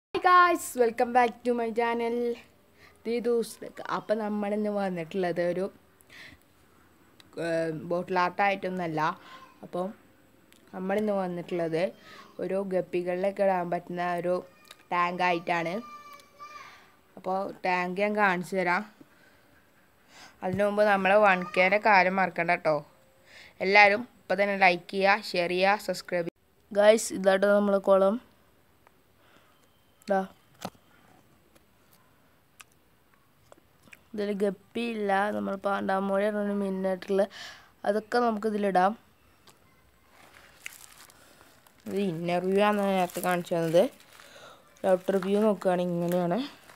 hi guys welcome back to my channel Didu's അപ്പം നമ്മളിന്ന് വന്നിട്ടുള്ളത് ഒരു ബോട്ടിലാട്ടായിട്ടൊന്നല്ല അപ്പം നമ്മളിന്ന് വന്നിട്ടുള്ളത് ഒരു ഗപ്പികളിലൊക്കെ ഇടാൻ പറ്റുന്ന ഒരു ടാങ്ക് ആയിട്ടാണ് അപ്പോൾ ടാങ്ക് ഞാൻ കാണിച്ചു തരാം അതിനു മുമ്പ് നമ്മൾ വൺ കെയുടെ കാര്യം മറക്കണ്ട കേട്ടോ എല്ലാവരും ഇപ്പം തന്നെ ലൈക്ക് ചെയ്യുക ഷെയർ ചെയ്യുക സബ്സ്ക്രൈബ് ചെയ്യുക ഗായ്സ് ഇതാട്ടോ നമ്മൾ കുളം ഇതാ ഇതിൽ ഗപ്പിയില്ല നമ്മൾ പാണ്ടാമോഴ പറഞ്ഞ മീനായിട്ടുള്ള അതൊക്കെ നമുക്ക് ഇതിലിടാം ഇത് ഇന്നർ വ്യൂ ആണ് നേരത്തെ കാണിച്ചു തന്നത് ഔട്ടർ വ്യൂ നോക്കുകയാണെങ്കിൽ ഇങ്ങനെയാണ്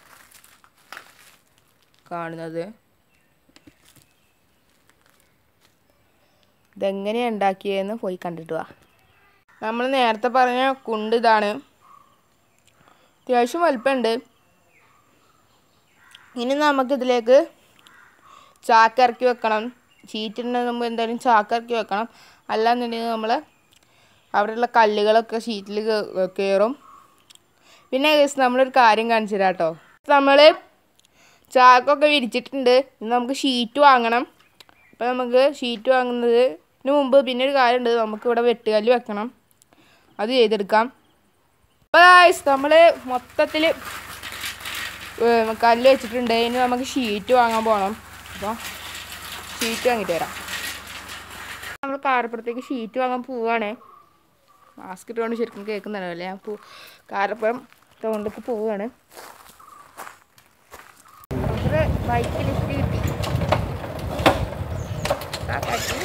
കാണുന്നത് ഇതെങ്ങനെയാണ് ഉണ്ടാക്കിയതെന്ന് പോയി കണ്ടിട്ട് വാ നമ്മൾ നേരത്തെ പറഞ്ഞ കുണ്ട് ഇതാണ് അത്യാവശ്യം വലിപ്പമുണ്ട് ഇനി നമുക്കിതിലേക്ക് ചാക്കിറക്കി വെക്കണം ഷീറ്റിന് മുമ്പ് എന്തായാലും ചാക്കിറക്കി വെക്കണം അല്ലാന്നുണ്ടെങ്കിൽ നമ്മൾ അവിടെയുള്ള കല്ലുകളൊക്കെ ഷീറ്റിൽ കയറും പിന്നെ guys നമ്മളൊരു കാര്യം കാണിച്ചു തരാം കേട്ടോ നമ്മൾ ചാക്കൊക്കെ വിരിച്ചിട്ടുണ്ട് ഇനി നമുക്ക് ഷീറ്റ് വാങ്ങണം അപ്പോൾ നമുക്ക് ഷീറ്റ് വാങ്ങുന്നതിന് മുമ്പ് പിന്നെ ഒരു കാര്യമുണ്ട് നമുക്ക് ഇവിടെ വെട്ടുകല്ല് വെക്കണം അത് ചെയ്തെടുക്കാം അപ്പോൾ ഗായ്സ് നമ്മൾ മൊത്തത്തിൽ കല്ല് വെച്ചിട്ടുണ്ട് ഇനി നമുക്ക് ഷീറ്റ് വാങ്ങാൻ പോകണം അപ്പോൾ ഷീറ്റ് വാങ്ങിയിട്ട് വരാം നമ്മൾ കാരപ്പുറത്തേക്ക് ഷീറ്റ് വാങ്ങാൻ പോവാണ് മാസ്ക് ഇട്ടുകൊണ്ട് ശരിക്കും കേൾക്കുന്നുണ്ടല്ലേ ഞാൻ പോ കാരപ്പുറം കൊണ്ടൊക്കെ പോവുകയാണ് നമുക്ക് ബൈക്ക് ലിഫ്റ്റ് കിട്ടി ആ കട്ടി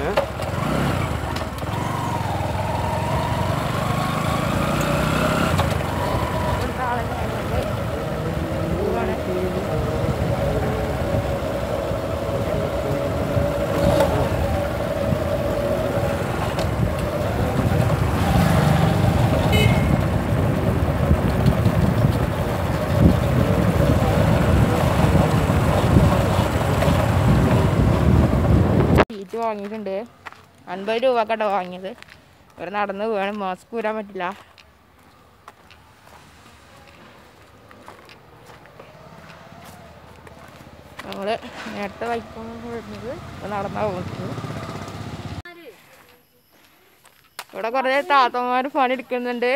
സീറ്റ് വാങ്ങിയിട്ടുണ്ട് അൻപത് രൂപക്കട്ടോ വാങ്ങിയത് ഇവിടെ നടന്ന് വേണം മാസ്ക് വരാൻ പറ്റില്ല നമ്മൾ നേരത്തെ വൈക്കൊന്നും വരുന്നത് നടന്നാ പോകുന്നത് ഇവിടെ കുറേ താത്തമാർ പണി എടുക്കുന്നുണ്ട്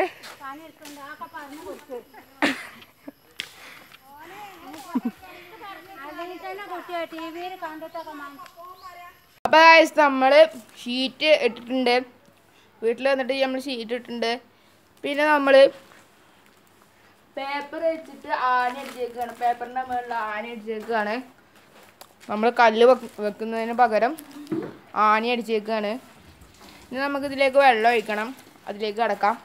അല്ലെങ്കിൽ തന്നെ കുട്ടികൾ ടി വിയിൽ കണ്ടിട്ടൊക്കെ മനസ്സിലാവും അപ്പോൾ guys നമ്മള് ഷീറ്റ് ഇട്ടിട്ടുണ്ട് വീട്ടിൽ വന്നിട്ട് നമ്മൾ ഷീറ്റ് ഇട്ടിട്ടുണ്ട് പിന്നെ നമ്മൾ പേപ്പർ വെച്ചിട്ട് ആണി അടിച്ചേക്കാണ് പേപ്പറിൻ്റെ മുകളിൽ ആണി അടിച്ചേക്കാണ് നമ്മൾ കല്ല് വെക്ക് വെക്കുന്നതിന് പകരം ആണി അടിച്ചേക്കാണ് ഇനി നമുക്ക് ഇതിലേക്ക് വെള്ളം ഒഴിക്കണം അതിലേക്ക് കിടക്കാം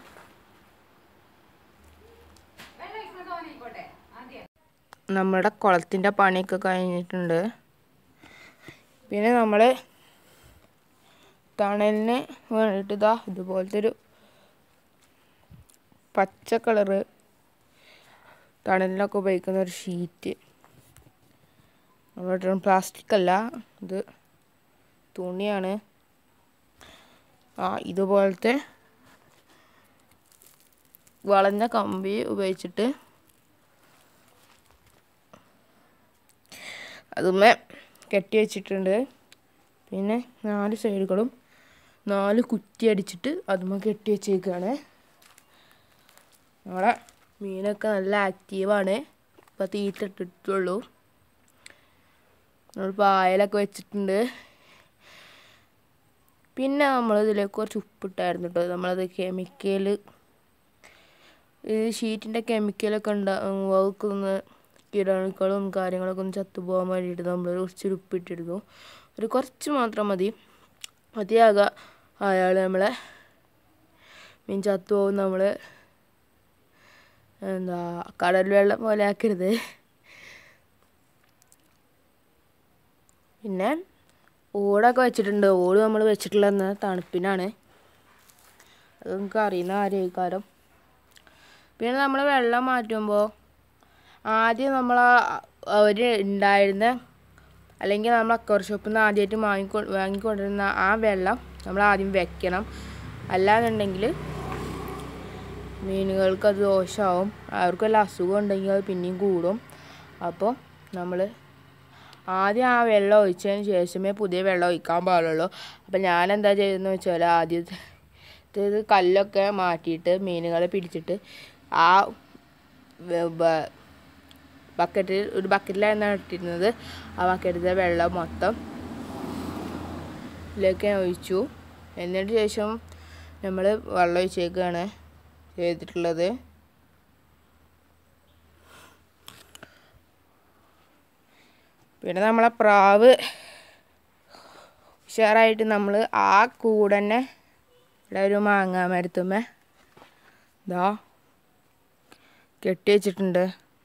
നമ്മുടെ കുളത്തിൻ്റെ പണിയൊക്കെ കഴിഞ്ഞിട്ടുണ്ട് പിന്നെ നമ്മൾ തണലിന് വേണ്ടിയിട്ട് ഇതാ ഇതുപോലത്തെ ഒരു പച്ച കളറ് തണലിനൊക്കെ ഉപയോഗിക്കുന്ന ഒരു ഷീറ്റ് നമ്മുടെ പ്ലാസ്റ്റിക് അല്ല ഇത് തുണിയാണ് ആ ഇതുപോലത്തെ വളഞ്ഞ കമ്പി ഉപയോഗിച്ചിട്ട് അതുമേ കെട്ടി വെച്ചിട്ടുണ്ട് പിന്നെ നാല് സൈഡുകളും നാല് കുറ്റി അടിച്ചിട്ട് അതുമേ കെട്ടി വെച്ചേക്കാണ് നമ്മളെ മീനൊക്കെ നല്ല ആക്റ്റീവാണ് ഇപ്പം തീറ്റ ഇട്ടിട്ടുള്ളൂ നമ്മൾ പായലൊക്കെ വെച്ചിട്ടുണ്ട് പിന്നെ നമ്മൾ ഇതിലേക്ക് കുറച്ച് ഉപ്പിട്ടായിരുന്നു കേട്ടോ നമ്മളത് കെമിക്കൽ ഈ ഷീറ്റിൻ്റെ കെമിക്കലൊക്കെ ഉണ്ടാ വകുക്കുന്ന കീടാണുക്കളും കാര്യങ്ങളൊക്കെ ഒന്ന് ചത്തുപോകാൻ വേണ്ടിയിട്ട് നമ്മൾ കുറച്ച് ഉപ്പിട്ടിരുന്നു ഒരു കുറച്ച് മാത്രം മതി മതിയാകുക അയാൾ നമ്മളെ മീൻ ചത്തുപോകും നമ്മൾ എന്താ കടൽ വെള്ളം പോലെ ആക്കരുത് പിന്നെ ഓടൊക്കെ വെച്ചിട്ടുണ്ട് ഓട് നമ്മൾ വെച്ചിട്ടുള്ള തണുപ്പിനാണ് അത് നമുക്ക് അറിയുന്ന ആരോഗ്യക്കാരം പിന്നെ നമ്മൾ വെള്ളം മാറ്റുമ്പോൾ ആദ്യം നമ്മൾ അവർ ഉണ്ടായിരുന്ന അല്ലെങ്കിൽ നമ്മൾ അക്വർ ഷോപ്പിൽ നിന്ന് ആദ്യമായിട്ട് വാങ്ങിക്കൊ വാങ്ങിക്കൊണ്ടിരുന്ന ആ വെള്ളം നമ്മൾ ആദ്യം വെക്കണം അല്ലാന്നുണ്ടെങ്കിൽ മീനുകൾക്ക് അത് ദോഷമാവും അവർക്ക് വല്ല അസുഖം ഉണ്ടെങ്കിൽ അത് പിന്നെയും കൂടും അപ്പോൾ നമ്മൾ ആദ്യം ആ വെള്ളം ഒഴിച്ചതിന് ശേഷമേ പുതിയ വെള്ളം ഒഴിക്കാൻ പാടുള്ളൂ അപ്പം ഞാൻ എന്താ ചെയ്തതെന്ന് വെച്ചാൽ ആദ്യത്തേത് കല്ലൊക്കെ മാറ്റിയിട്ട് മീനുകളെ പിടിച്ചിട്ട് ആ വെ- ബ- ബക്കറ്റിൽ ഒരു ബക്കറ്റിലായിരുന്നു ഇട്ടിരുന്നത് ആ ബക്കറ്റിലെ വെള്ളം മൊത്തം ഇതിലേക്ക് ഞാൻ ഒഴിച്ചു എന്നിട്ട് ശേഷം നമ്മൾ വെള്ളം ഒഴിച്ചേക്കാണ് ചെയ്തിട്ടുള്ളത് പിന്നെ നമ്മളെ പ്രാവ് ഉഷാറായിട്ട് നമ്മൾ ആ കൂടന്നെ ഇവിടെ ഒരു മാങ്ങാ മരത്തുമ്മേ ഇതാ കെട്ടി വെച്ചിട്ടുണ്ട്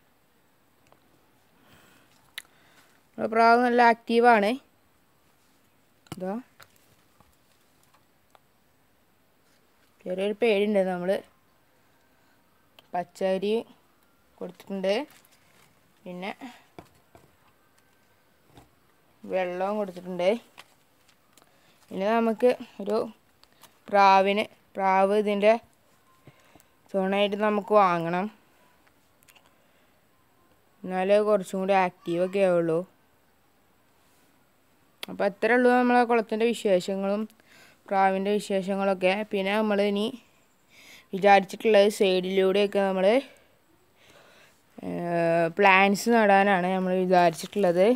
നമ്മളെ പ്രാവ് നല്ല ആക്റ്റീവാണ് ഇതാ ചെറിയൊരു പേടിയുണ്ട് നമ്മൾ പച്ചരി കൊടുത്തിട്ടുണ്ട് പിന്നെ വെള്ളവും കൊടുത്തിട്ടുണ്ട് പിന്നെ നമുക്ക് ഒരു പ്രാവിന് പ്രാവ് ഇതിൻ്റെ തുണയായിട്ട് നമുക്ക് വാങ്ങണം എന്നാലേ കുറച്ചും കൂടി ആക്റ്റീവൊക്കെ ആവുള്ളൂ അപ്പോൾ അത്രേ ഉള്ളൂ നമ്മളെ കുളത്തിൻ്റെ വിശേഷങ്ങളും പ്രാവിൻ്റെ വിശേഷങ്ങളൊക്കെ പിന്നെ നമ്മൾ ഇനി വിചാരിച്ചിട്ടുള്ളത് സൈഡിലൂടെയൊക്കെ നമ്മൾ പ്ലാന്റ്സ് നടാനാണ് നമ്മൾ വിചാരിച്ചിട്ടുള്ളത്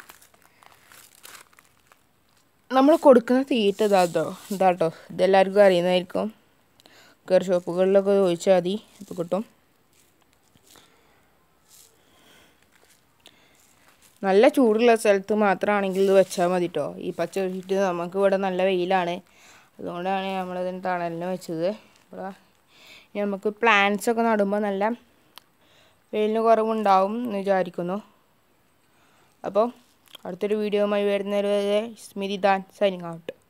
നമ്മൾ കൊടുക്കുന്ന തീറ്റ ഇതാട്ടോ ഇതാട്ടോ ഇതെല്ലാവർക്കും അറിയുന്നതായിരിക്കും കയറി ഷോപ്പുകളിലൊക്കെ ചോദിച്ചാൽ മതി ഇപ്പോൾ കിട്ടും നല്ല ചൂടുള്ള സ്ഥലത്ത് മാത്രമാണെങ്കിൽ ഇത് വെച്ചാൽ മതി കേട്ടോ ഈ പച്ച വെച്ചിട്ട് നമുക്ക് ഇവിടെ നല്ല വെയിലാണ് അതുകൊണ്ടാണ് നമ്മളിതിന് തണലിന് വെച്ചത് ഇവിടെ ഇനി നമുക്ക് പ്ലാന്റ്സ് ഒക്കെ നടുമ്പോൾ നല്ല വെയിലിന് കുറവുണ്ടാവും എന്ന് വിചാരിക്കുന്നു അപ്പോൾ അടുത്തൊരു വീഡിയോയുമായി വരുന്നവരെ സ്മിതി ദാൻ സൈനിങ് ഔട്ട്